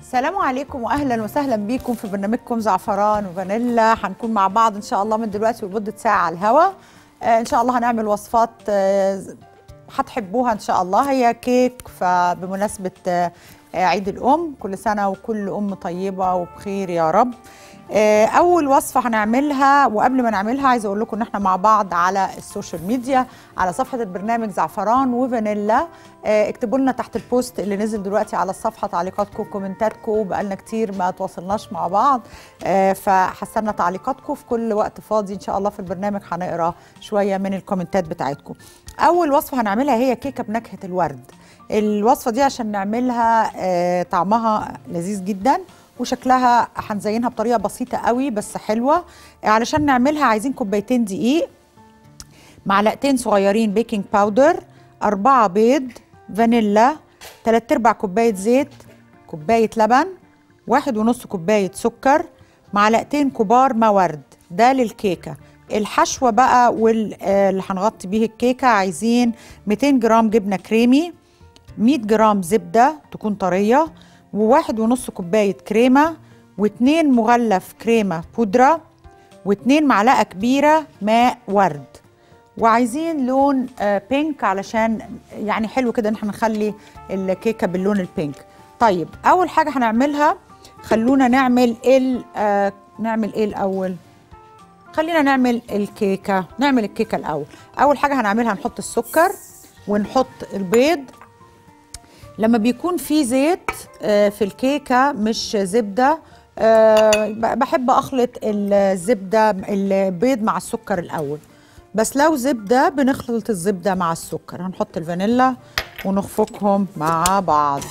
السلام عليكم واهلا وسهلا بيكم في برنامجكم زعفران وفانيلا هنكون مع بعض ان شاء الله من دلوقتي لمده ساعه على الهوا آه ان شاء الله هنعمل وصفات آه هتحبوها ان شاء الله هي كيك فبمناسبه آه عيد الام كل سنه وكل ام طيبه وبخير يا رب آه اول وصفه هنعملها وقبل ما نعملها عايزه اقول لكم ان احنا مع بعض على السوشيال ميديا على صفحه البرنامج زعفران وفانيلا آه اكتبوا لنا تحت البوست اللي نزل دلوقتي على الصفحه تعليقاتكم وكومنتاتكم بقالنا كتير ما تواصلناش مع بعض آه فحسنا تعليقاتكم في كل وقت فاضي ان شاء الله في البرنامج هنقرا شويه من الكومنتات بتاعتكم اول وصفه هنعملها هي كيكه بنكهه الورد الوصفه دي عشان نعملها آه طعمها لذيذ جدا وشكلها هنزينها بطريقه بسيطه قوي بس حلوه علشان نعملها عايزين كوبايتين دقيق معلقتين صغيرين بيكنج باودر أربعة بيض فانيلا تلات أرباع كوباية زيت كوباية لبن واحد ونص كوباية سكر معلقتين كبار مورد ده للكيكة الحشوة بقى واللي هنغطي بيه الكيكة عايزين 200 جرام جبنة كريمي 100 جرام زبدة تكون طرية وواحد ونص كوباية كريمة واتنين مغلف كريمة بودرة واتنين معلقة كبيرة ماء ورد وعايزين لون آه بينك علشان يعني حلو كده ان احنا نخلي الكيكة باللون البينك طيب اول حاجة هنعملها خلونا نعمل ال آه نعمل ايه الاول خلينا نعمل الكيكة نعمل الكيكة الاول اول حاجة هنعملها نحط السكر ونحط البيض لما بيكون في زيت في الكيكه مش زبده بحب اخلط الزبده البيض مع السكر الاول بس لو زبده بنخلط الزبده مع السكر هنحط الفانيلا ونخفقهم مع بعض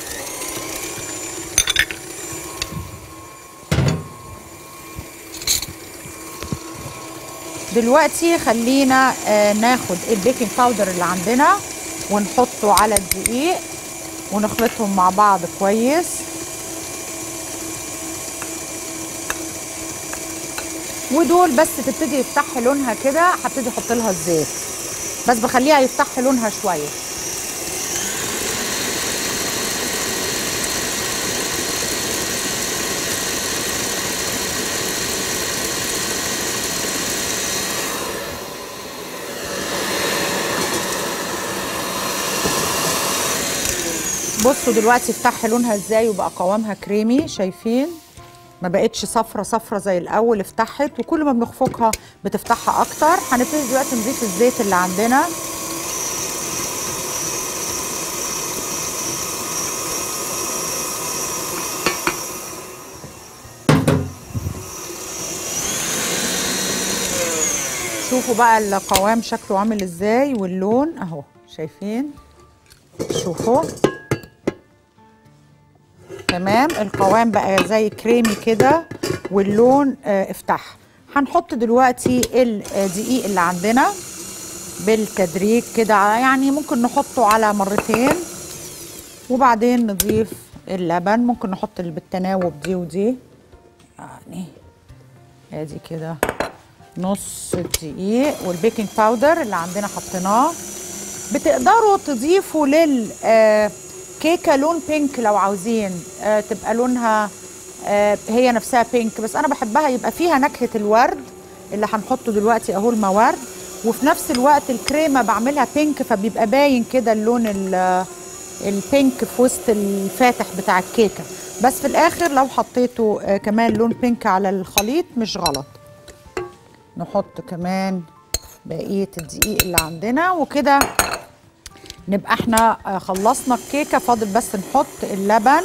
دلوقتي خلينا ناخد البيكنج باودر اللي عندنا ونحطه على الدقيق ونخلطهم مع بعض كويس ودول بس تبتدي يفتح لونها كده هبتدي احط لها الزيت بس بخليها يفتح لونها شويه بصوا دلوقتي افتح لونها ازاي وبقى قوامها كريمي شايفين ما بقتش صفرة صفرة زي الاول افتحت وكل ما بنخفقها بتفتحها اكتر هنبتدي دلوقتي نضيف الزيت اللي عندنا شوفوا بقى القوام شكله عامل ازاي واللون اهو شايفين شوفوا تمام القوام بقى زي كريمي كده واللون اه افتح هنحط دلوقتي الدقيق اللي عندنا بالتدريج كده يعني ممكن نحطه على مرتين وبعدين نضيف اللبن ممكن نحط بالتناوب دي ودي يعني ادي كده نص الدقيق والبيكنج باودر اللي عندنا حطيناه بتقدروا تضيفوا لل آه كيكه لون بينك لو عاوزين آه تبقى لونها آه هي نفسها بينك بس انا بحبها يبقى فيها نكهه الورد اللي هنحطه دلوقتي اهو المورد وفي نفس الوقت الكريمه بعملها بينك فبيبقى باين كده اللون البينك في وسط الفاتح بتاع الكيكه بس في الاخر لو حطيته آه كمان لون بينك على الخليط مش غلط نحط كمان بقيه الدقيق اللي عندنا وكده نبقى احنا خلصنا الكيكه فاضل بس نحط اللبن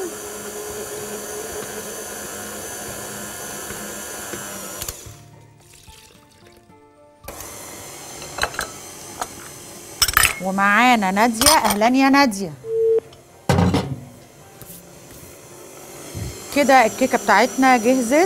ومعانا ناديه اهلا يا ناديه كده الكيكه بتاعتنا جهزت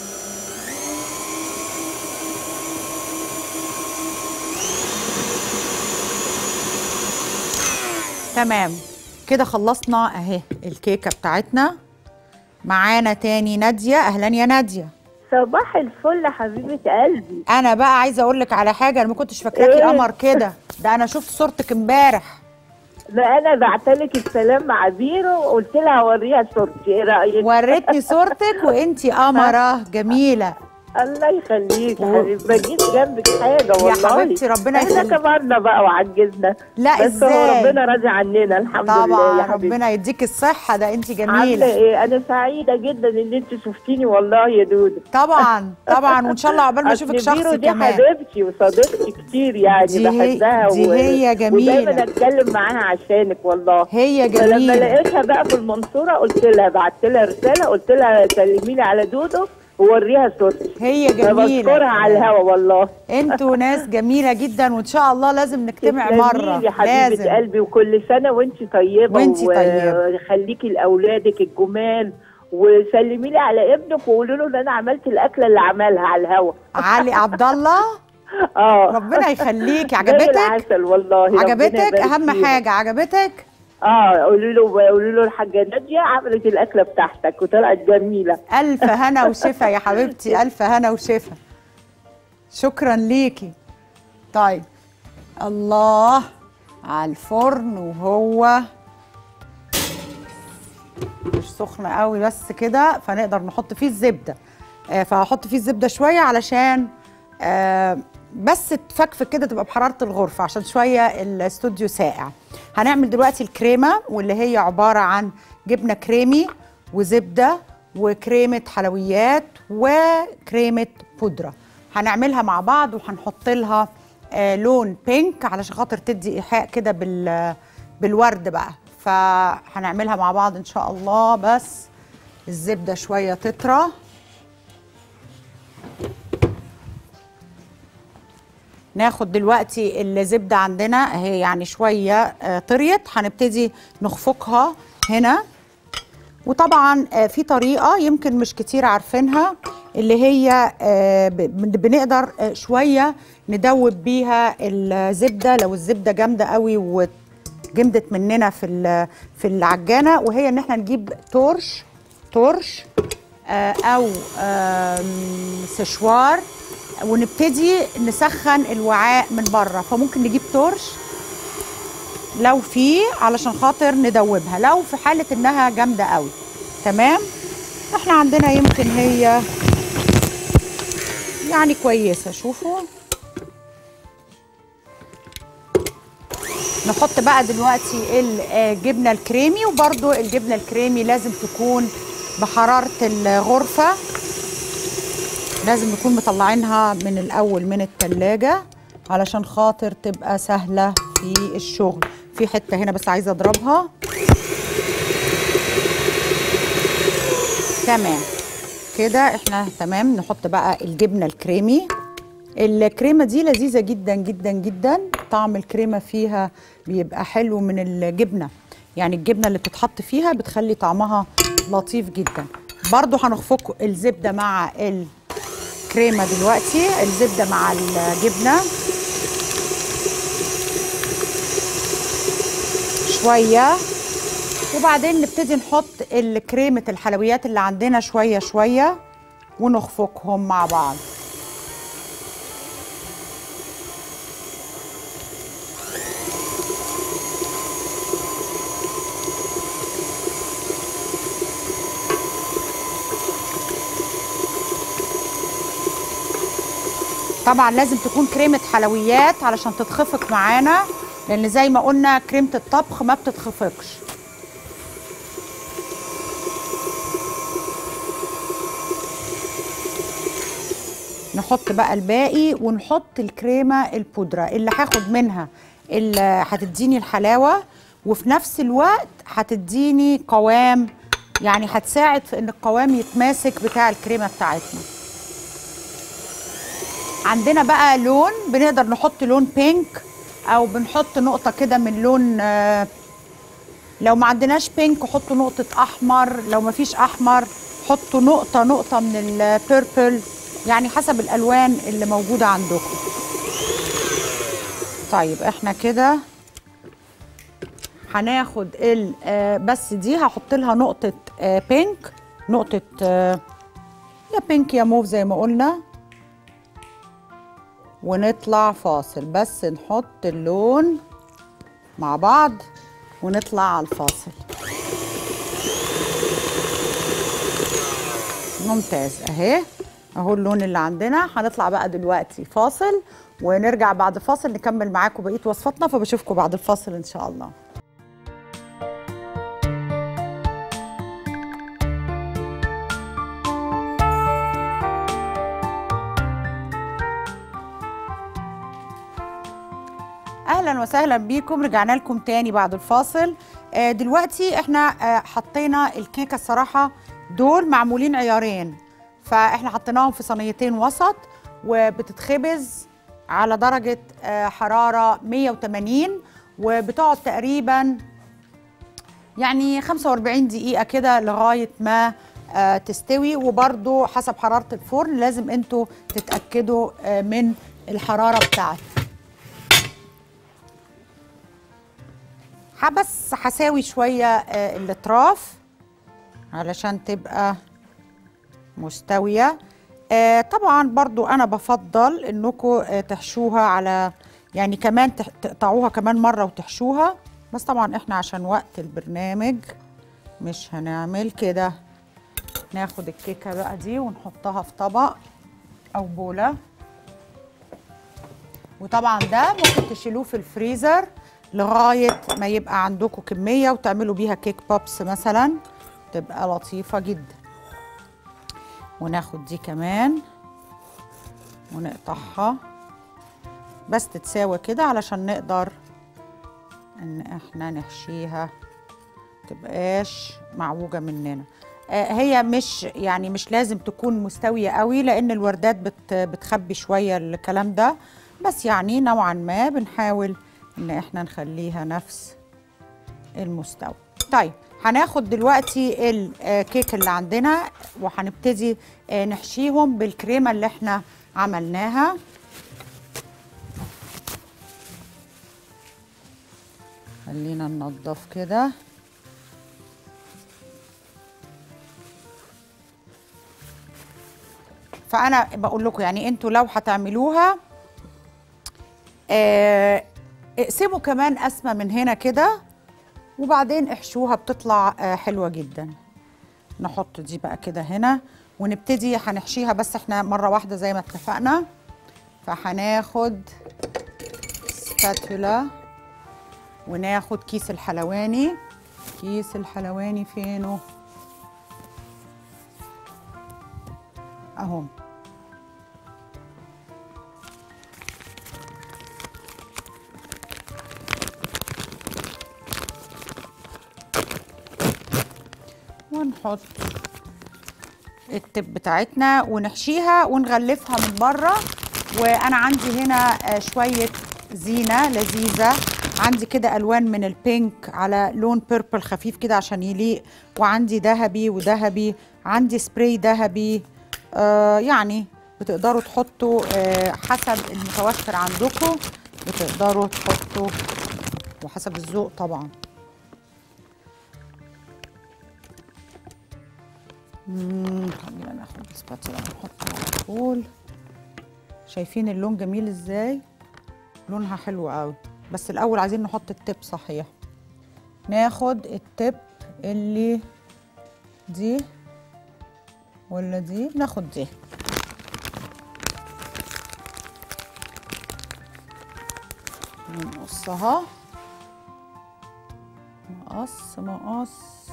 تمام كده خلصنا اهي الكيكه بتاعتنا معانا تاني ناديه اهلا يا ناديه صباح الفل يا حبيبه قلبي انا بقى عايزه اقول لك على حاجه انا ما كنتش فاكراكي إيه؟ قمر كده ده انا شفت صورتك امبارح ما انا بعتلك السلام مع بيرو وقلت لها اوريها صورتي ايه رايك وريتني صورتك وانتي قمره جميله الله يخليك و- يا حبيبي ما جيت جنبك حاجه والله يا حبيبتي ربنا احنا يخليك كبرنا بقى وعجزنا لا بس هو ازاي ربنا راضي عننا الحمد لله طبعا يا حبيبي ربنا يديك الصحه ده انتي عامله جميله ايه انا سعيده جدا ان انت شفتيني والله يا دودة طبعا طبعا وان شاء الله عقبال ما اشوفك أصل بيرو شخصي دي كمان حبيبتي وصديقتي كتير يعني دي هي- بحبها دي هي جميلة. ودايما اتكلم معاها عشانك والله هي فلما جميله لقيتها بقى في المنصوره قلت لها بعت لها رساله قلت لها سلمي لي على دودو ووريها صورتي هي فبشكرها جميله على الهوا والله انتوا ناس جميله جدا وان شاء الله لازم نجتمع تسلمي مره يا حبيبه لازم قلبي وكل سنه وانت طيبه وانتي طيبة. وخليكي لاولادك الجمال وسلمي لي على ابنك وقولوا له ان انا عملت الاكله اللي عملها على الهوا علي عبد الله اه ربنا يخليك زي عجبتك العسل والله ربنا عجبتك يبارك اهم فيها. حاجه عجبتك اه قولوا له قولوا له الحاجه ناديه عملت الاكله بتاعتك وطلعت جميله الف هنا وشفا يا حبيبتي الف هنا وشفا شكرا ليكي طيب الله على الفرن وهو مش سخن قوي بس كده فنقدر نحط فيه الزبده آه فهحط فيه الزبده شويه علشان آه بس تفكفك كده تبقى بحراره الغرفه عشان شويه الاستوديو ساقع هنعمل دلوقتي الكريمه واللي هي عباره عن جبنه كريمي وزبده وكريمه حلويات وكريمه بودره هنعملها مع بعض وهنحط لها آه لون بينك علشان خاطر تدي ايحاء كده بال بالورد بقى فهنعملها مع بعض ان شاء الله بس الزبده شويه تطرى ناخد دلوقتي الزبده عندنا اهي يعني شويه آه، طريت هنبتدي نخفقها هنا وطبعا آه، في طريقه يمكن مش كتير عارفينها اللي هي آه، ب- بنقدر آه، شويه ندوب بيها الزبده لو الزبده جامده قوي وجمدت مننا في ال- في العجانه وهي ان احنا نجيب تورش تورش آه، او آم، سشوار ونبتدي نسخن الوعاء من بره فممكن نجيب تورش لو في علشان خاطر ندوبها لو في حاله انها جامده قوي تمام احنا عندنا يمكن هي يعني كويسه شوفوا نحط بقى دلوقتي الجبنه الكريمي وبرده الجبنه الكريمي لازم تكون بحراره الغرفه لازم نكون مطلعينها من الاول من التلاجة علشان خاطر تبقى سهله في الشغل في حته هنا بس عايزه اضربها تمام كده احنا تمام نحط بقى الجبنه الكريمي الكريمه دي لذيذه جدا جدا جدا طعم الكريمه فيها بيبقى حلو من الجبنه يعني الجبنه اللي بتتحط فيها بتخلي طعمها لطيف جدا برضو هنخفق الزبده مع الكريمه دلوقتي الزبده مع الجبنه شويه وبعدين نبتدي نحط الكريمه الحلويات اللي عندنا شويه شويه ونخفقهم مع بعض طبعا لازم تكون كريمه حلويات علشان تتخفق معانا لان زي ما قلنا كريمه الطبخ ما بتتخفقش نحط بقى الباقي ونحط الكريمه البودره اللي هاخد منها اللي هتديني الحلاوه وفي نفس الوقت هتديني قوام يعني هتساعد في ان القوام يتماسك بتاع الكريمه بتاعتنا عندنا بقى لون بنقدر نحط لون بينك او بنحط نقطه كده من لون آه، لو ما عندناش بينك حطوا نقطه احمر لو ما فيش احمر حطوا نقطه نقطه من البيربل يعني حسب الالوان اللي موجوده عندكم طيب احنا كده هناخد ال آه، بس دي هحط لها نقطه آه، بينك نقطه آه، يا بينك يا موف زي ما قلنا ونطلع فاصل بس نحط اللون مع بعض ونطلع على الفاصل ممتاز اهي اهو اللون اللي عندنا هنطلع بقى دلوقتي فاصل ونرجع بعد فاصل نكمل معاكم بقيه وصفاتنا فبشوفكم بعد الفاصل ان شاء الله اهلا وسهلا بيكم رجعنا لكم تاني بعد الفاصل آه دلوقتي احنا آه حطينا الكيكه الصراحه دول معمولين عيارين فاحنا حطيناهم في صينيتين وسط وبتتخبز على درجه آه حراره 180 وبتقعد تقريبا يعني 45 دقيقه كده لغايه ما آه تستوي وبرده حسب حراره الفرن لازم انتوا تتاكدوا آه من الحراره بتاعتها بس هساوي شويه آه الاطراف علشان تبقى مستويه آه طبعا برضو انا بفضل انكم آه تحشوها على يعني كمان تقطعوها كمان مره وتحشوها بس طبعا احنا عشان وقت البرنامج مش هنعمل كده ناخد الكيكه بقى دي ونحطها في طبق او بوله وطبعا ده ممكن تشيلوه في الفريزر لغايه ما يبقى عندكم كميه وتعملوا بيها كيك بوبس مثلا تبقى لطيفه جدا وناخد دي كمان ونقطعها بس تتساوى كده علشان نقدر ان احنا نحشيها تبقاش معوجه مننا آه هي مش يعني مش لازم تكون مستويه قوي لان الوردات بت بتخبي شويه الكلام ده بس يعني نوعا ما بنحاول ان احنا نخليها نفس المستوى طيب هناخد دلوقتي الكيك اللي عندنا وهنبتدي نحشيهم بالكريمه اللي احنا عملناها خلينا ننضف كده فانا بقول لكم يعني انتوا لو هتعملوها آه اقسموا كمان قسمه من هنا كده وبعدين احشوها بتطلع آه حلوه جدا نحط دي بقى كده هنا ونبتدي هنحشيها بس احنا مره واحده زي ما اتفقنا فهناخد سباتولا وناخد كيس الحلواني كيس الحلواني فينه اهو ونحط التب بتاعتنا ونحشيها ونغلفها من بره وانا عندي هنا شويه زينه لذيذه عندي كده الوان من البينك على لون بيربل خفيف كده عشان يليق وعندي ذهبي وذهبي عندي سبراي ذهبي آه يعني بتقدروا تحطوا آه حسب المتوفر عندكم بتقدروا تحطوا وحسب الذوق طبعا خلينا ناخد السباتولا ونحطها على طول شايفين اللون جميل ازاي لونها حلو قوي بس الاول عايزين نحط التب صحيح ناخد التب اللي دي ولا دي ناخد دي نقصها مقص مقص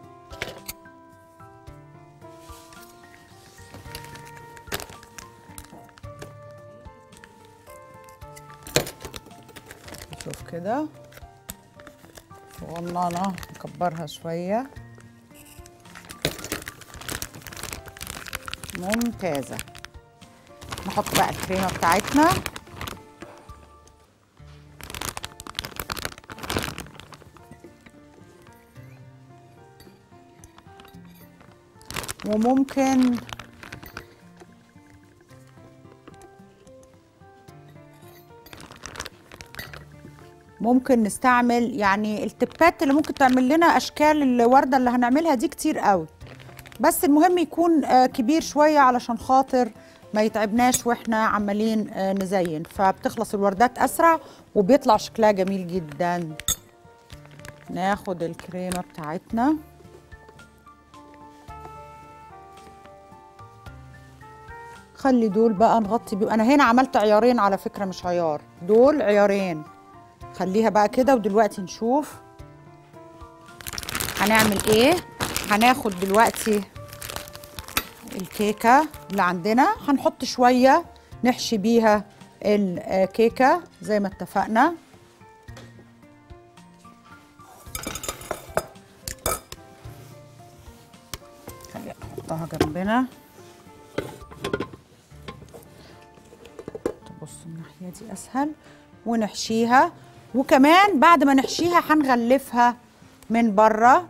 شوف كده صغننة نكبرها شوية ممتازة نحط بقى الكريمة بتاعتنا وممكن ممكن نستعمل يعني التبات اللي ممكن تعمل لنا اشكال الورده اللي هنعملها دي كتير قوي بس المهم يكون آه، كبير شويه علشان خاطر ما يتعبناش واحنا عمالين آه، نزين فبتخلص الوردات اسرع وبيطلع شكلها جميل جدا ناخد الكريمه بتاعتنا خلي دول بقى نغطي بيهم انا هنا عملت عيارين على فكره مش عيار دول عيارين خليها بقى كده ودلوقتي نشوف هنعمل ايه هناخد دلوقتي الكيكه اللي عندنا هنحط شويه نحشي بيها الكيكه زي ما اتفقنا خلينا نحطها جنبنا تبص الناحيه دي اسهل ونحشيها وكمان بعد ما نحشيها هنغلفها من بره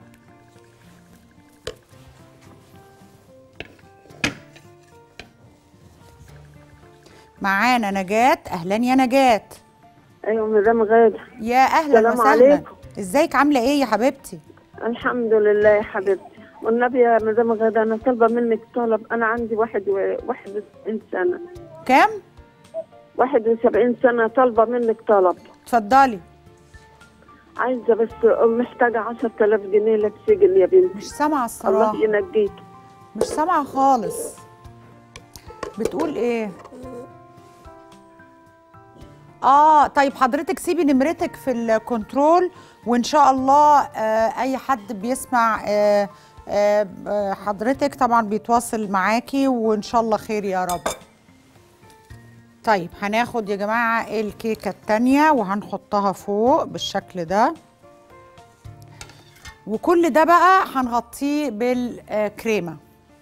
معانا نجاة اهلا يا نجاة ايوه مدام غاده يا اهلا السلام وسهلا عليكم. ازيك عامله ايه يا حبيبتي الحمد لله يا حبيبتي والنبي يا مدام غاده انا طالبه منك طلب انا عندي واحد و... واحد وسبعين سنه كام واحد وسبعين سنه طالبه منك طلب اتفضلي عايزه بس محتاجه عشرة آلاف جنيه للسجن يا بنتي مش سامعه الله الصراحه ينجيك مش سامعه خالص بتقول ايه اه طيب حضرتك سيبي نمرتك في الكنترول وان شاء الله آه اي حد بيسمع آه آه آه، حضرتك طبعا بيتواصل معاكي وان شاء الله خير يا رب طيب هناخد يا جماعه الكيكه التانية وهنحطها فوق بالشكل ده وكل ده بقى هنغطيه بالكريمه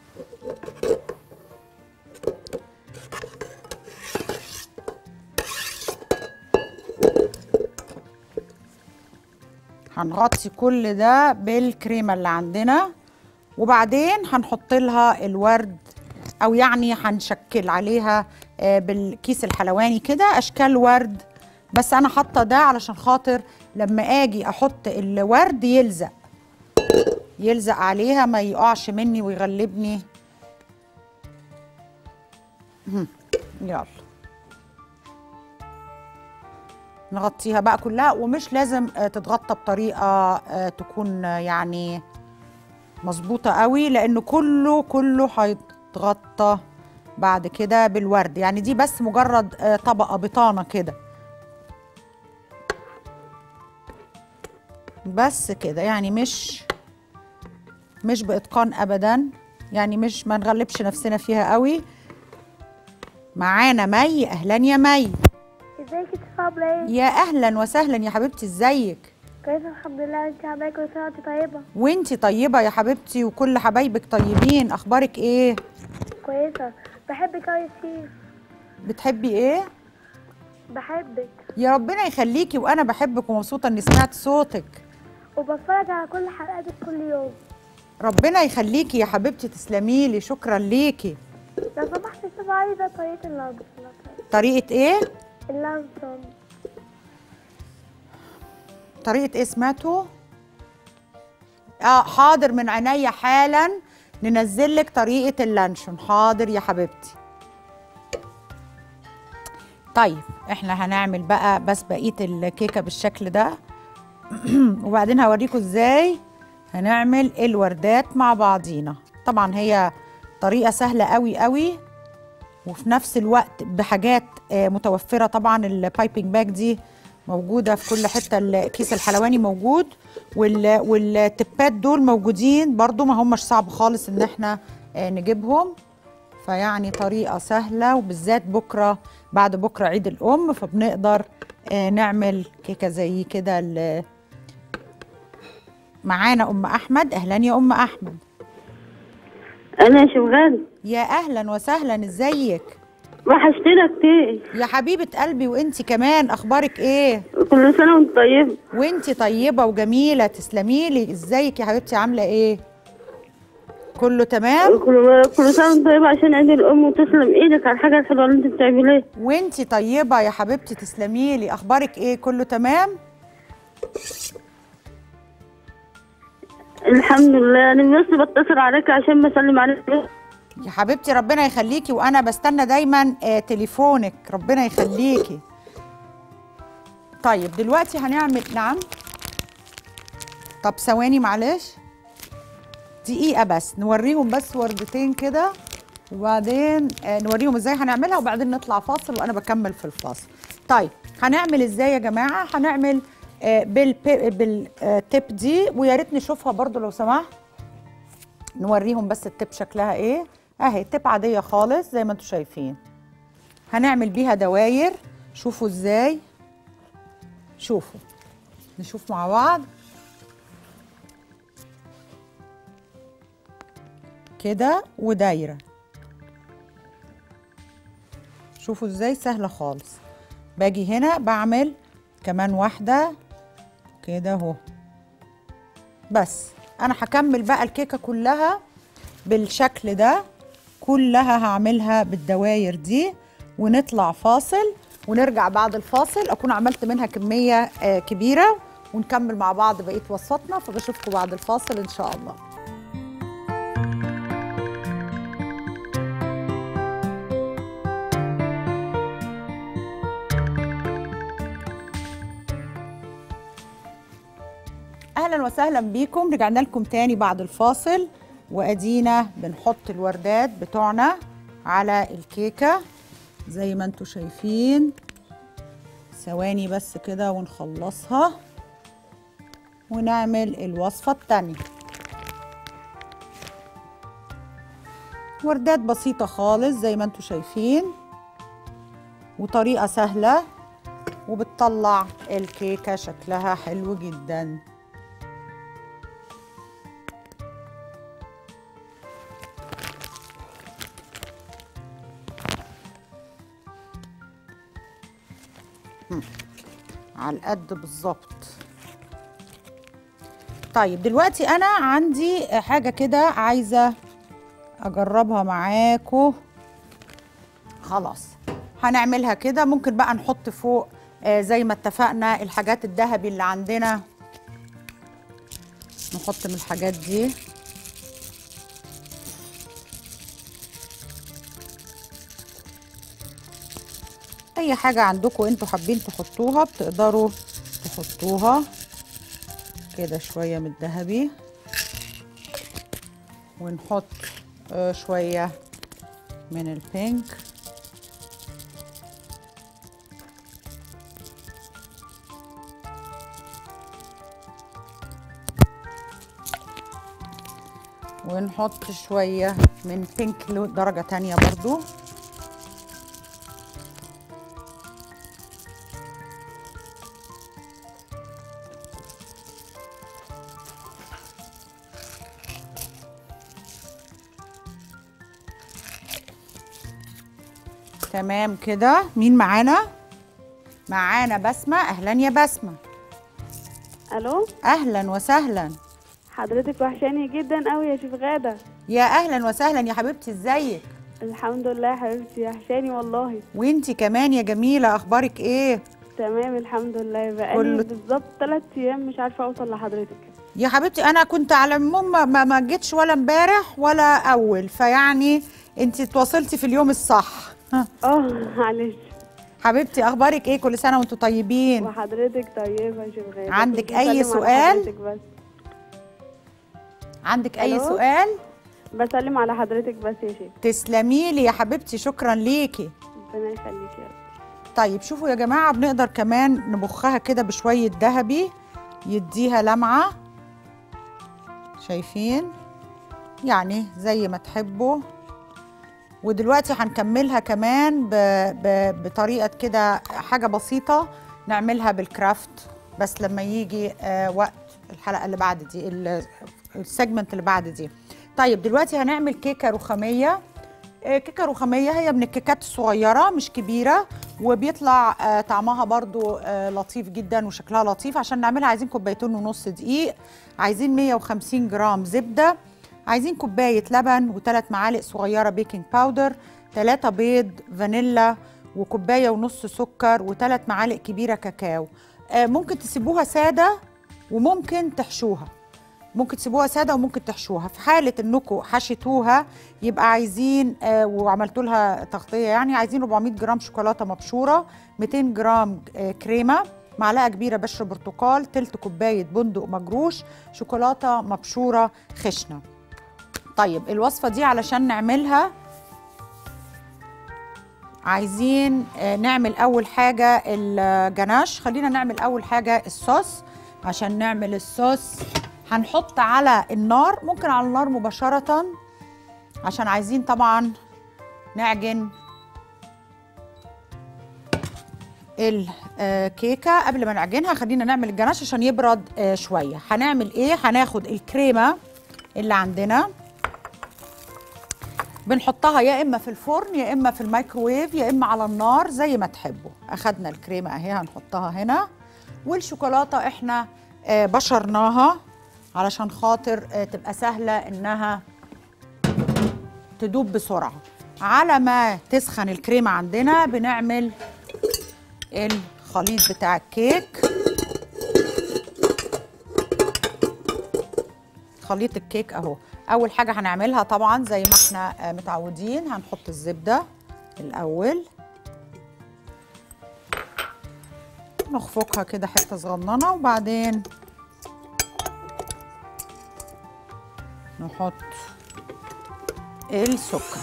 هنغطي كل ده بالكريمه اللي عندنا وبعدين هنحط لها الورد او يعني هنشكل عليها آه، بالكيس الحلواني كده اشكال ورد بس انا حاطه ده علشان خاطر لما اجي احط الورد يلزق يلزق عليها ما يقعش مني ويغلبني مهم. يلا نغطيها بقى كلها ومش لازم آه، تتغطى بطريقه آه، تكون آه، يعني مظبوطه قوي لانه كله كله هيتغطى بعد كده بالورد يعني دي بس مجرد آه، طبقه بطانه كده بس كده يعني مش مش باتقان ابدا يعني مش ما نغلبش نفسنا فيها قوي معانا مي اهلا يا مي ازيك انت عامله ايه؟ يا اهلا وسهلا يا حبيبتي ازيك كويسه الحمد لله انت عامله ايه كل سنه وانت طيبه وانتي طيبه يا حبيبتي وكل حبايبك طيبين اخبارك ايه كويسه بحبك اوي يا شيف بتحبي ايه بحبك يا ربنا يخليكي وانا بحبك ومبسوطه اني سمعت صوتك وبتفرج على كل حلقاتك كل يوم ربنا يخليكي يا حبيبتي تسلمي لي شكرا ليكي لو سمحت شوف عايزه طريقه اللانشون طريقه ايه اللانشون طريقه ايه سمعتوا اه حاضر من عينيا حالا ننزل لك طريقه اللانشون حاضر يا حبيبتي طيب احنا هنعمل بقى بس بقيه الكيكه بالشكل ده وبعدين هوريكم ازاي هنعمل الوردات مع بعضينا طبعا هي طريقه سهله قوي قوي وفي نفس الوقت بحاجات آه، متوفره طبعا البايبنج باج دي موجوده في كل حته الكيس الحلواني موجود وال والتبات دول موجودين برضو ما همش صعب خالص ان احنا آه، نجيبهم فيعني طريقه سهله وبالذات بكره بعد بكره عيد الام فبنقدر آه، نعمل كيكه زي كده ل- معانا ام احمد اهلا يا ام احمد انا يا شغال يا اهلا وسهلا ازيك وحشتنا كتير يا حبيبه قلبي وانتي كمان اخبارك ايه كل سنه وانت طيب وانتي طيبه وجميله تسلمي لي ازيك يا حبيبتي عامله ايه كله تمام كل كل سنه وانت طيب عشان عيد الام وتسلم ايدك على الحاجه الحلوه اللي انت بتعمليها وانتي طيبه يا حبيبتي تسلمي لي اخبارك ايه كله تمام الحمد لله انا بس بتصل عليك عشان بسلم عليك يا حبيبتي ربنا يخليكي وانا بستنى دايما آه تليفونك ربنا يخليكي طيب دلوقتي هنعمل نعم طب ثواني معلش دقيقة بس نوريهم بس وردتين كده وبعدين آه، نوريهم ازاي هنعملها وبعدين نطلع فاصل وانا بكمل في الفاصل طيب هنعمل ازاي يا جماعة هنعمل آه، بالبي- بالتيب دي ويا ريت نشوفها برضو لو سمحت نوريهم بس التيب شكلها ايه اهي تيب عادية خالص زي ما انتم شايفين هنعمل بيها دواير شوفوا ازاي شوفوا نشوف مع بعض كده ودايره شوفوا ازاي سهله خالص باجي هنا بعمل كمان واحده كده اهو بس انا هكمل بقى الكيكه كلها بالشكل ده كلها هعملها بالدواير دي ونطلع فاصل ونرجع بعد الفاصل اكون عملت منها كميه آه، كبيره ونكمل مع بعض بقيه وصفاتنا فبشوفكم بعد الفاصل ان شاء الله اهلا وسهلا بيكم رجعنا لكم تاني بعد الفاصل وادينا بنحط الوردات بتوعنا على الكيكه زي ما انتم شايفين ثواني بس كده ونخلصها ونعمل الوصفه التانيه وردات بسيطه خالص زي ما انتم شايفين وطريقه سهله وبتطلع الكيكه شكلها حلو جدا على القد بالظبط طيب دلوقتي انا عندي حاجه كده عايزه اجربها معاكم خلاص هنعملها كده ممكن بقى نحط فوق آه، زي ما اتفقنا الحاجات الذهبي اللي عندنا نحط من الحاجات دي اي حاجه عندكم انتوا حابين تحطوها بتقدروا تحطوها كده شويه من الذهبي ونحط آه، شويه من البينك ونحط شويه من بينك له درجه تانية برضو تمام كده مين معانا معانا بسمة أهلا يا بسمة الو أهلا وسهلا حضرتك وحشاني جدا قوي يا شيف غاده يا أهلا وسهلا يا حبيبتي ازيك الحمد لله يا حبيبتي وحشاني والله وانتي كمان يا جميلة أخبارك إيه تمام الحمد لله كله- بقالي بالظبط ثلاث ايام مش عارفه اوصل لحضرتك يا حبيبتي أنا كنت على العموم ما- ما ما جيتش ولا امبارح ولا أول فيعني انتي تواصلتي في اليوم الصح ها. اه معلش حبيبتي أخبارك إيه كل سنة وانتوا طيبين وحضرتك طيبه يا شيف غاده عندك كنت أي بسلم على سؤال؟ حضرتك بس عندك أي ألو؟ سؤال بسلم على حضرتك بس يا شيف تسلمي لي يا حبيبتي شكرا ليكي ربنا يخليك يا رب طيب شوفوا يا جماعة بنقدر كمان نبخها كده بشوية ذهبي يديها لمعة شايفين يعني زي ما تحبوا ودلوقتي هنكملها كمان ب... ب... بطريقة كده حاجة بسيطة نعملها بالكرافت بس لما يجي آه وقت الحلقة اللي بعد دي ال- السيجمنت اللي بعد دي طيب دلوقتي هنعمل كيكة رخامية آه، كيكه رخاميه هي من الكيكات الصغيره مش كبيره وبيطلع آه، طعمها برضو آه، لطيف جدا وشكلها لطيف عشان نعملها عايزين كوبايتين ونص دقيق عايزين 150 جرام زبده عايزين كوبايه لبن وثلاث معالق صغيره بيكنج باودر ثلاثة بيض فانيلا وكوبايه ونص سكر وثلاث معالق كبيره كاكاو آه، ممكن تسيبوها ساده وممكن تحشوها ممكن تسيبوها ساده وممكن تحشوها في حاله انكم حشيتوها يبقى عايزين آه وعملتوا لها تغطيه يعني عايزين 400 جرام شوكولاته مبشوره 200 جرام آه كريمه معلقه كبيره بشر برتقال تلت كوبايه بندق مجروش شوكولاته مبشوره خشنه طيب الوصفه دي علشان نعملها عايزين آه، نعمل اول حاجه الجناش خلينا نعمل اول حاجه الصوص عشان نعمل الصوص هنحط على النار ممكن على النار مباشره عشان عايزين طبعا نعجن الكيكه قبل ما نعجنها خلينا نعمل الجناش عشان يبرد آه، شويه هنعمل ايه هناخد الكريمه اللي عندنا بنحطها يا اما في الفرن يا اما في الميكروويف يا اما على النار زي ما تحبوا اخدنا الكريمه اهي هنحطها هنا والشوكولاته احنا آه، بشرناها علشان خاطر آه، تبقى سهله انها تدوب بسرعه على ما تسخن الكريمه عندنا بنعمل الخليط بتاع الكيك خليط الكيك اهو اول حاجه هنعملها طبعا زي ما احنا آه، متعودين هنحط الزبده الاول نخفقها كده حته صغننه وبعدين نحط السكر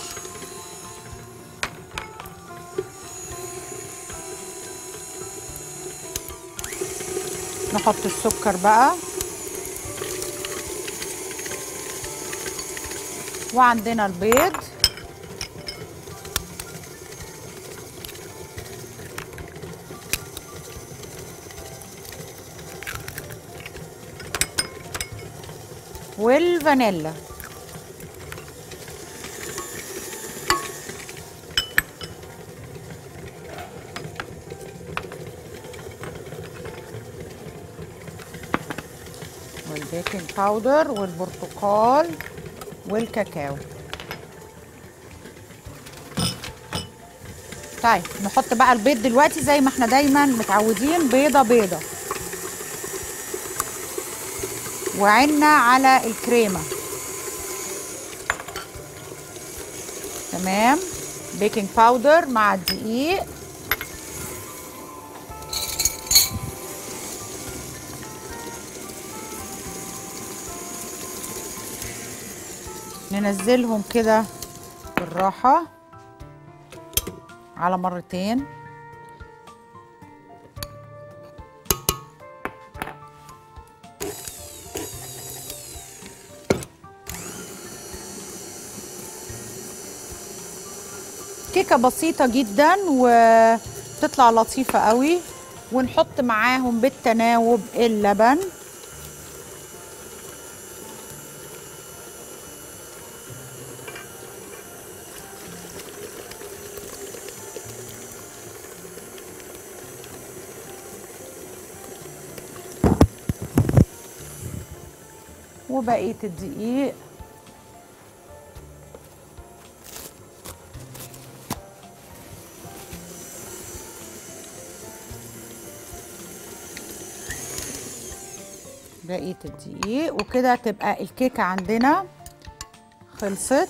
نحط السكر بقى وعندنا البيض والفانيلا والبيكنج باودر والبرتقال والكاكاو طيب نحط بقى البيض دلوقتي زي ما احنا دايما متعودين بيضه بيضه وعنا على الكريمه تمام بيكنج باودر مع الدقيق ننزلهم كده بالراحة على مرتين كيكة بسيطة جدا وتطلع لطيفة قوي ونحط معاهم بالتناوب اللبن وبقية الدقيق بقية الدقيق وكده تبقى الكيكة عندنا خلصت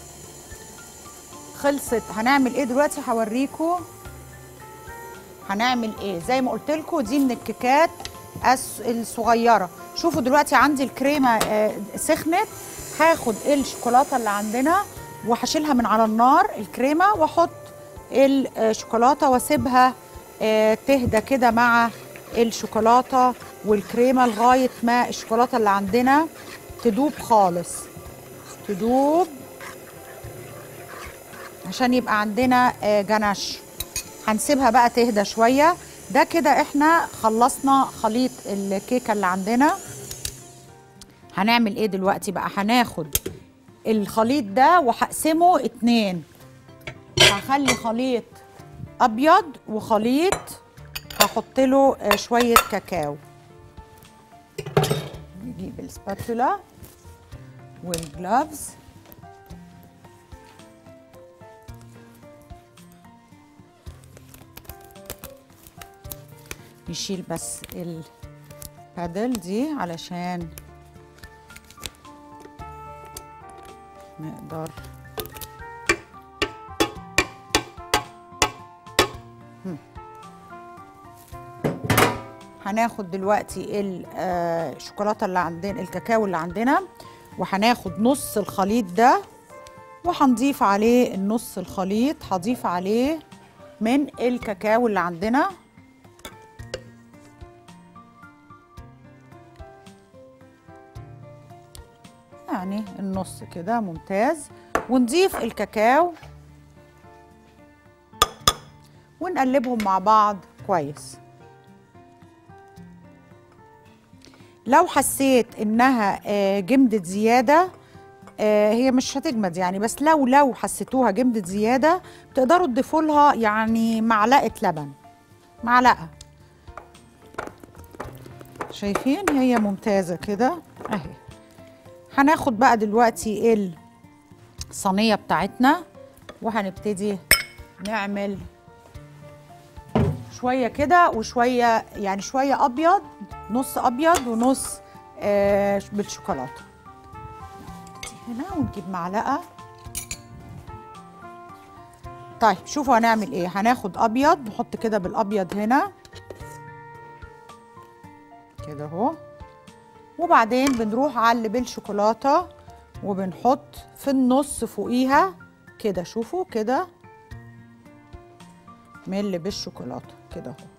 خلصت هنعمل ايه دلوقتي هوريكم هنعمل ايه زي ما قلت لكم دي من الكيكات الس- الصغيره شوفوا دلوقتي عندي الكريمه آه، سخنت هاخد الشوكولاته اللي عندنا وهشيلها من على النار الكريمه واحط الشوكولاته واسيبها آه، تهدى كده مع الشوكولاته والكريمه لغايه ما الشوكولاته اللي عندنا تدوب خالص تدوب عشان يبقى عندنا آه، جناش هنسيبها بقى تهدى شويه ده كده احنا خلصنا خليط الكيكه اللي عندنا هنعمل ايه دلوقتي بقى هناخد الخليط ده وهقسمه اتنين هخلي خليط ابيض وخليط هحط له آه، شويه كاكاو نجيب السباتولا والجلافز نشيل بس البادل دي علشان نقدر هم. هناخد دلوقتي ال- آه، الشوكولاته اللي عندنا الكاكاو اللي عندنا وهناخد نص الخليط ده وهنضيف عليه النص الخليط هضيف عليه من الكاكاو اللي عندنا يعني النص كده ممتاز ونضيف الكاكاو ونقلبهم مع بعض كويس لو حسيت انها آه، جمدت زياده آه، هي مش هتجمد يعني بس لو لو حسيتوها جمدت زياده تقدروا تضيفوا لها يعني معلقه لبن معلقه شايفين هي ممتازه كده اهي هناخد بقى دلوقتي الصينيه بتاعتنا وهنبتدي نعمل شويه كده وشويه يعني شويه ابيض نص ابيض ونص آه بالشوكولاته نحط دي هنا ونجيب معلقه طيب شوفوا هنعمل ايه هناخد ابيض نحط كده بالابيض هنا كده اهو وبعدين بنروح على اللي بالشوكولاته وبنحط في النص فوقيها كده شوفوا كده من اللي بالشوكولاته كده اهو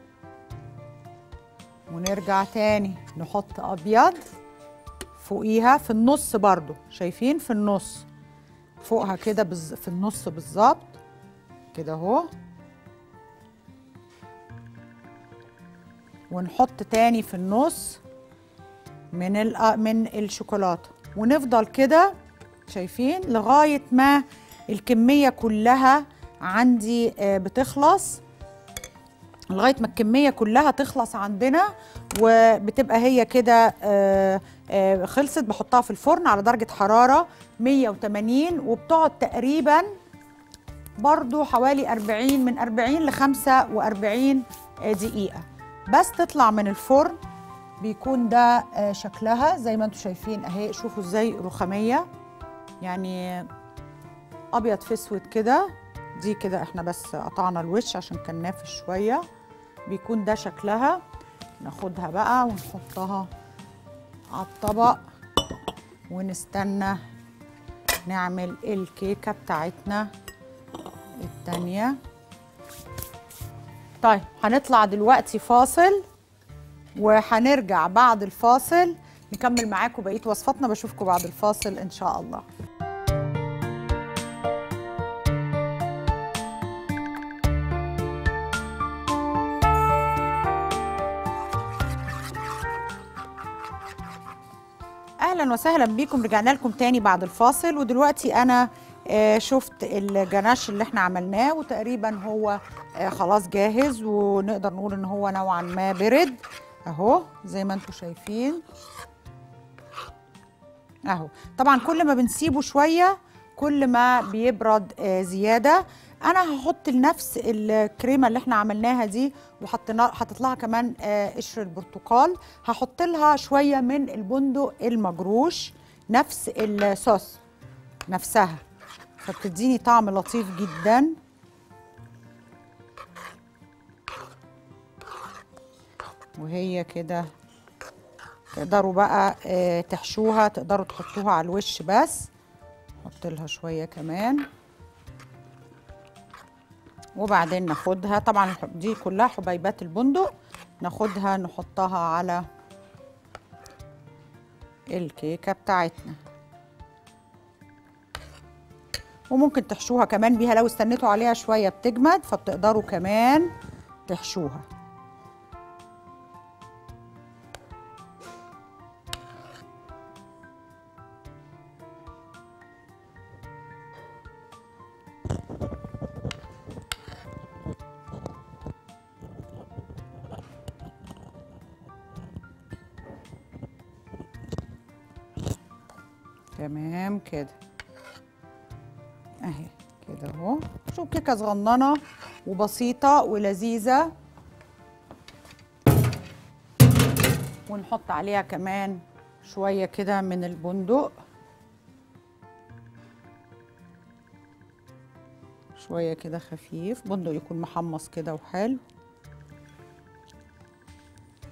ونرجع تاني نحط ابيض فوقيها في النص برضو شايفين في النص فوقها كده بز... في النص بالظبط كده اهو ونحط تاني في النص من ال... من الشوكولاته ونفضل كده شايفين لغايه ما الكميه كلها عندي آه، بتخلص لغايه ما الكميه كلها تخلص عندنا وبتبقى هي كده آه، آه، خلصت بحطها في الفرن على درجه حراره 180 وبتقعد تقريبا برضو حوالي 40 من 40 ل 45 دقيقه بس تطلع من الفرن بيكون ده آه، شكلها زي ما انتم شايفين اهي شوفوا ازاي رخاميه يعني ابيض في اسود كده دي كده احنا بس قطعنا الوش عشان كان نافش شويه بيكون ده شكلها ناخدها بقى ونحطها على الطبق ونستنى نعمل الكيكه بتاعتنا التانيه طيب هنطلع دلوقتي فاصل وهنرجع بعد الفاصل نكمل معاكم بقيه وصفاتنا بشوفكم بعد الفاصل ان شاء الله اهلا وسهلا بيكم رجعنا لكم تاني بعد الفاصل ودلوقتي انا آه، شفت الجناش اللي احنا عملناه وتقريبا هو آه، خلاص جاهز ونقدر نقول ان هو نوعا ما برد اهو زي ما انتم شايفين اهو طبعا كل ما بنسيبه شويه كل ما بيبرد آه، زياده انا هحط لنفس الكريمه اللي احنا عملناها دي وحطينا حطيت لها كمان آه، قشر البرتقال هحط لها شويه من البندق المجروش نفس الصوص نفسها فبتديني طعم لطيف جدا وهي كده تقدروا بقى آه، تحشوها تقدروا تحطوها على الوش بس نحط لها شويه كمان وبعدين ناخدها طبعا الح- دي كلها حبيبات البندق ناخدها نحطها على الكيكه بتاعتنا وممكن تحشوها كمان بيها لو استنيتوا عليها شويه بتجمد فبتقدروا كمان تحشوها تمام كده اهي كده اهو شوف كيكه صغننه وبسيطه ولذيذه ونحط عليها كمان شويه كده من البندق شويه كده خفيف بندق يكون محمص كده وحلو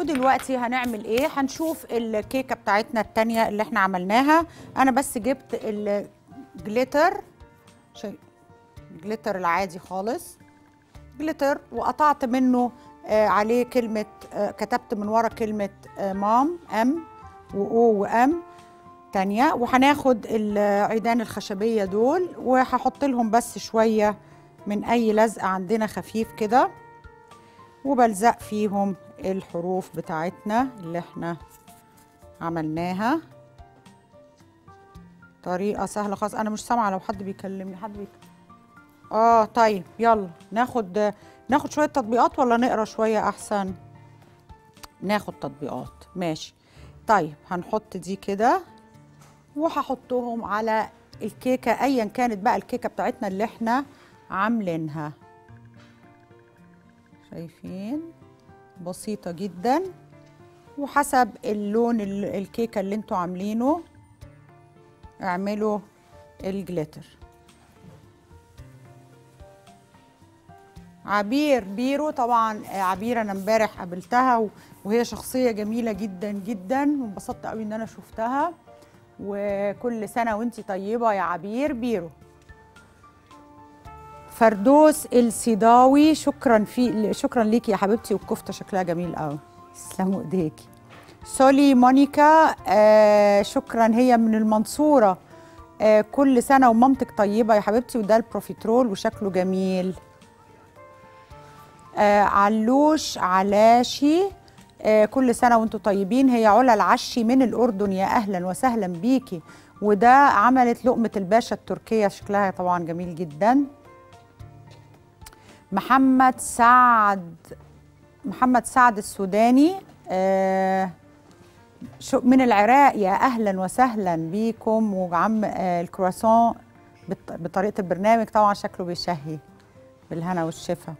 ودلوقتي هنعمل ايه هنشوف الكيكه بتاعتنا التانية اللي احنا عملناها انا بس جبت الجليتر شيء جليتر العادي خالص جليتر وقطعت منه آه عليه كلمه آه كتبت من ورا كلمه آه مام ام واو وام تانية وهناخد العيدان الخشبيه دول وهحط لهم بس شويه من اي لزق عندنا خفيف كده وبلزق فيهم الحروف بتاعتنا اللي احنا عملناها طريقة سهلة خالص أنا مش سامعة لو حد بيكلمني حد بيك... اه طيب يلا ناخد ناخد شوية تطبيقات ولا نقرا شوية أحسن ناخد تطبيقات ماشي طيب هنحط دي كده وهحطهم على الكيكة أيا كانت بقى الكيكة بتاعتنا اللي احنا عاملينها شايفين بسيطة جدا وحسب اللون ال- الكيكة اللي انتوا عاملينه اعملوا الجليتر عبير بيرو طبعا آه، عبير انا امبارح قابلتها و- وهي شخصية جميلة جدا جدا وانبسطت قوي ان انا شفتها وكل سنة وانتي طيبة يا عبير بيرو فردوس السيداوي شكرا في شكرا ليكي يا حبيبتي والكفته شكلها جميل قوي تسلموا ايديكي سولي مونيكا آه شكرا هي من المنصوره آه كل سنه ومامتك طيبه يا حبيبتي وده البروفيترول وشكله جميل آه علوش علاشي آه كل سنه وانتم طيبين هي علا العشي من الاردن يا اهلا وسهلا بيكي وده عملت لقمه الباشا التركيه شكلها طبعا جميل جدا محمد سعد محمد سعد السوداني آه شو من العراق يا اهلا وسهلا بيكم وعم آه الكرواسون بط- بطريقه البرنامج طبعا شكله بيشهي بالهنا والشفا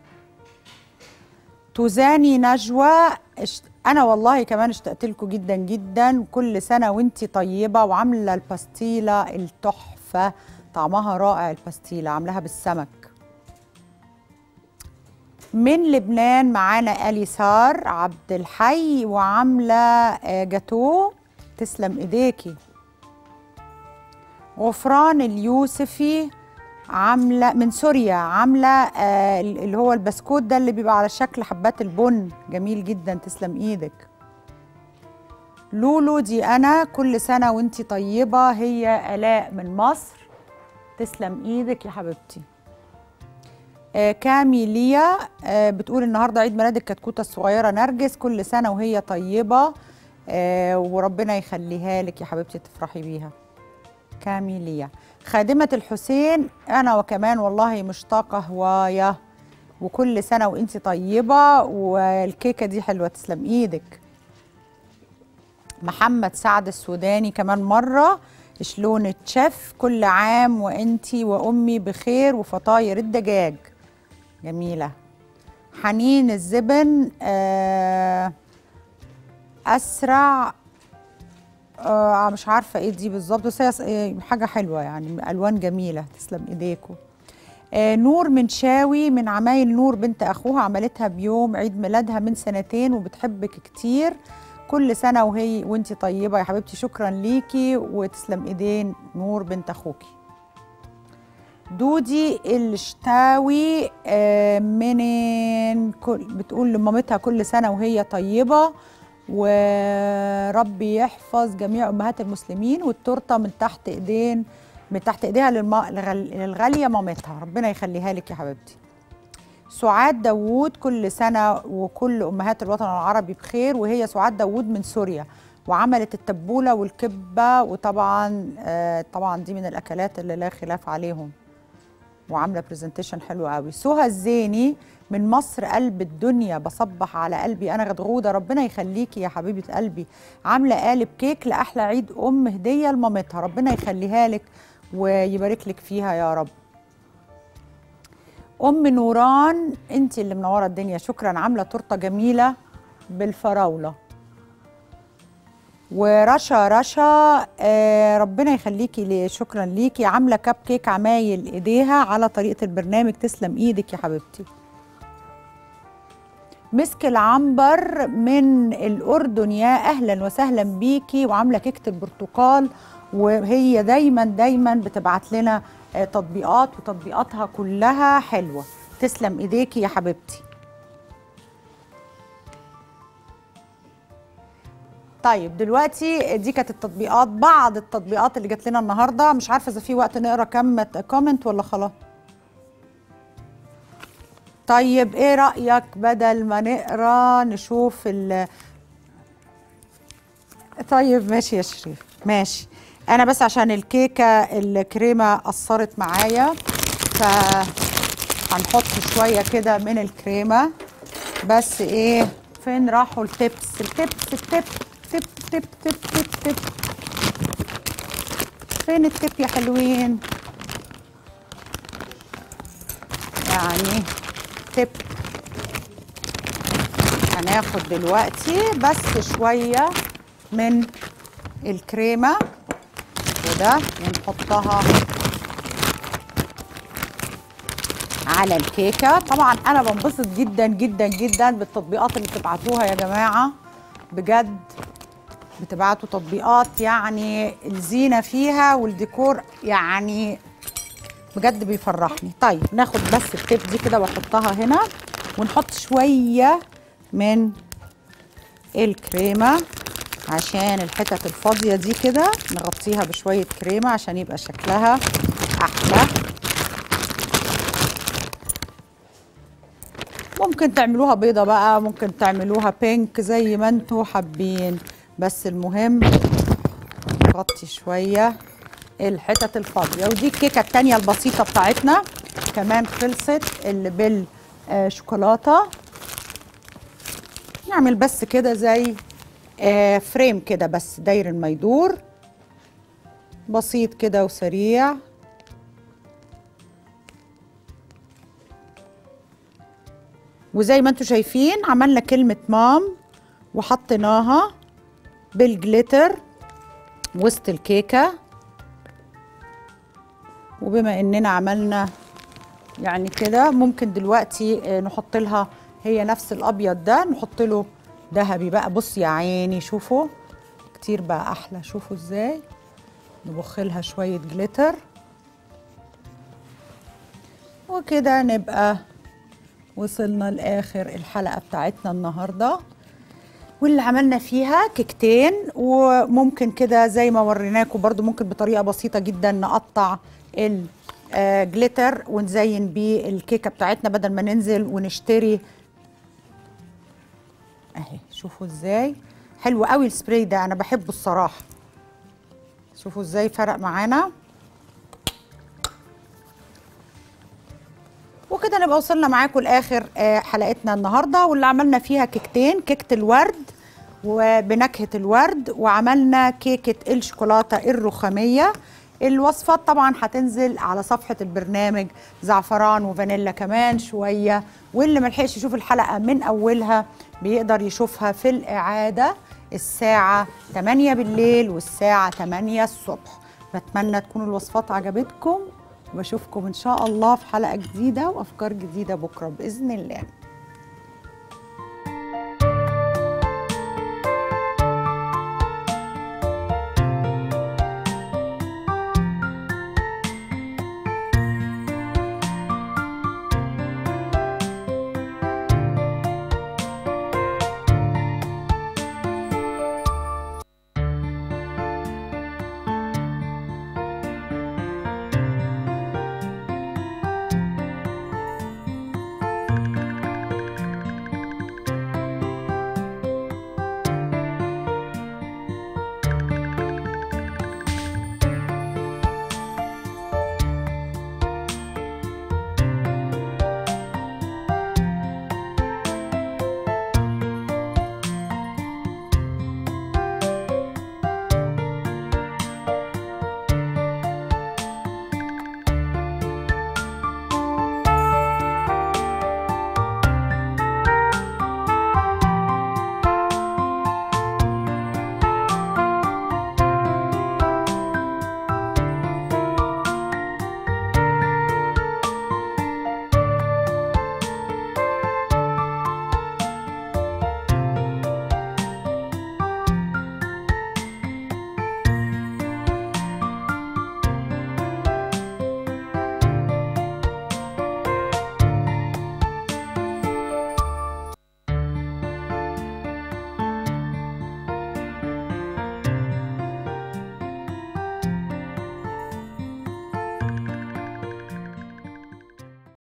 توزاني نجوى اشت... انا والله كمان اشتقت لكم جدا جدا كل سنه وانتي طيبه وعامله الباستيله التحفه طعمها رائع الباستيله عاملاها بالسمك من لبنان معانا اليسار عبد الحي وعامله آه، جاتوه تسلم ايديكي غفران اليوسفي عامله من سوريا عامله آه، اللي هو البسكوت ده اللي بيبقى على شكل حبات البن جميل جدا تسلم ايدك لولو دي انا كل سنه وانتي طيبه هي الاء من مصر تسلم ايدك يا حبيبتي آه، كامي ليا آه، بتقول النهارده عيد ميلاد الكتكوته الصغيره نرجس كل سنه وهي طيبه آه، وربنا يخليها لك يا حبيبتي تفرحي بيها كامي ليا خادمه الحسين انا وكمان والله مشتاقه هوايه وكل سنه وانتي طيبه والكيكه دي حلوه تسلم ايدك محمد سعد السوداني كمان مرة شلون تشيف كل عام وانتي وامي بخير وفطاير الدجاج جميلة حنين الزبن آه، اسرع آه مش عارفة ايه دي بالظبط بس هي س- آه، حاجة حلوة يعني الوان جميلة تسلم ايديكم آه نور منشاوي من عمايل نور بنت اخوها عملتها بيوم عيد ميلادها من سنتين وبتحبك كتير كل سنه وهي وانت طيبه يا حبيبتي شكرا ليكي وتسلم ايدين نور بنت اخوكي دودي الشتاوي آه، منين كل بتقول لمامتها كل سنه وهي طيبه وربي يحفظ جميع امهات المسلمين والتورته من تحت ايدين من تحت ايديها للم- للغل- للغاليه مامتها ربنا يخليها لك يا حبيبتي سعاد داوود كل سنة وكل أمهات الوطن العربي بخير وهي سعاد داوود من سوريا وعملت التبولة والكبة وطبعا آه طبعا دي من الأكلات اللي لا خلاف عليهم وعاملة برزنتيشن حلو قوي سهى الزيني من مصر قلب الدنيا بصبح على قلبي أنا غدغودة ربنا يخليكي يا حبيبة قلبي عاملة قالب كيك لأحلى عيد أم هدية لمامتها ربنا يخليها لك ويبارك لك فيها يا رب ام نوران انت اللي منوره الدنيا شكرا عامله تورته جميله بالفراوله ورشا رشا آه ربنا يخليكي لي شكرا ليكي عامله كب كيك عمايل ايديها على طريقه البرنامج تسلم ايدك يا حبيبتي مسك العنبر من الأردن يا أهلا وسهلا بيكي وعاملة كيكة البرتقال وهي دايما دايما بتبعت لنا آه، تطبيقات وتطبيقاتها كلها حلوة تسلم إيديكي يا حبيبتي طيب دلوقتي دي كانت التطبيقات بعض التطبيقات اللي جات لنا النهارده مش عارفه اذا في وقت نقرا كم كومنت ولا خلاص طيب ايه رايك بدل ما نقرا نشوف ال طيب ماشي يا شريف ماشي انا بس عشان الكيكه الكريمه قصرت معايا ف هنحط شويه كده من الكريمه بس ايه فين راحوا التبس التبس التب تب تب تب تب تب فين التب يا حلوين يعني تب هناخد دلوقتي بس شويه من الكريمه كده ونحطها على الكيكه طبعا انا بنبسط جدا جدا جدا بالتطبيقات اللي بتبعتوها يا جماعه بجد بتبعتوا تطبيقات يعني الزينه فيها والديكور يعني بجد بيفرحني طيب ناخد بس التيب دي كده واحطها هنا ونحط شويه من الكريمه عشان الحتت الفاضيه دي كده نغطيها بشويه كريمه عشان يبقى شكلها احلى ممكن تعملوها بيضة بقى ممكن تعملوها بينك زي ما انتوا حابين بس المهم نغطي شوية الحتت الفاضية ودي الكيكة التانية البسيطة بتاعتنا كمان خلصت اللي بالشوكولاتة نعمل بس كده زي آه، فريم كده بس داير ما يدور بسيط كده وسريع وزي ما انتم شايفين عملنا كلمة مام وحطيناها بالجليتر وسط الكيكة وبما اننا عملنا يعني كده ممكن دلوقتي آه، نحط لها هي نفس الابيض ده نحط له ذهبي بقى بص يا عيني شوفوا كتير بقى احلى شوفوا ازاي نبخ لها شوية جليتر وكده نبقى وصلنا لاخر الحلقه بتاعتنا النهارده واللي عملنا فيها كيكتين وممكن كده زي ما وريناكم برضو ممكن بطريقه بسيطه جدا نقطع الجليتر ونزين بيه الكيكه بتاعتنا بدل ما ننزل ونشتري اهي شوفوا ازاي حلو قوي السبراي ده انا بحبه الصراحه شوفوا ازاي فرق معانا وكده نبقى وصلنا معاكم لاخر آه، حلقتنا النهارده واللي عملنا فيها كيكتين كيكه الورد وبنكهه الورد وعملنا كيكه الشوكولاته الرخاميه الوصفات طبعا هتنزل على صفحه البرنامج زعفران وفانيلا كمان شويه واللي ملحقش يشوف الحلقه من اولها بيقدر يشوفها في الاعاده الساعه 8 بالليل والساعه 8 الصبح بتمنى تكون الوصفات عجبتكم وبشوفكم ان شاء الله في حلقه جديده وافكار جديده بكره باذن الله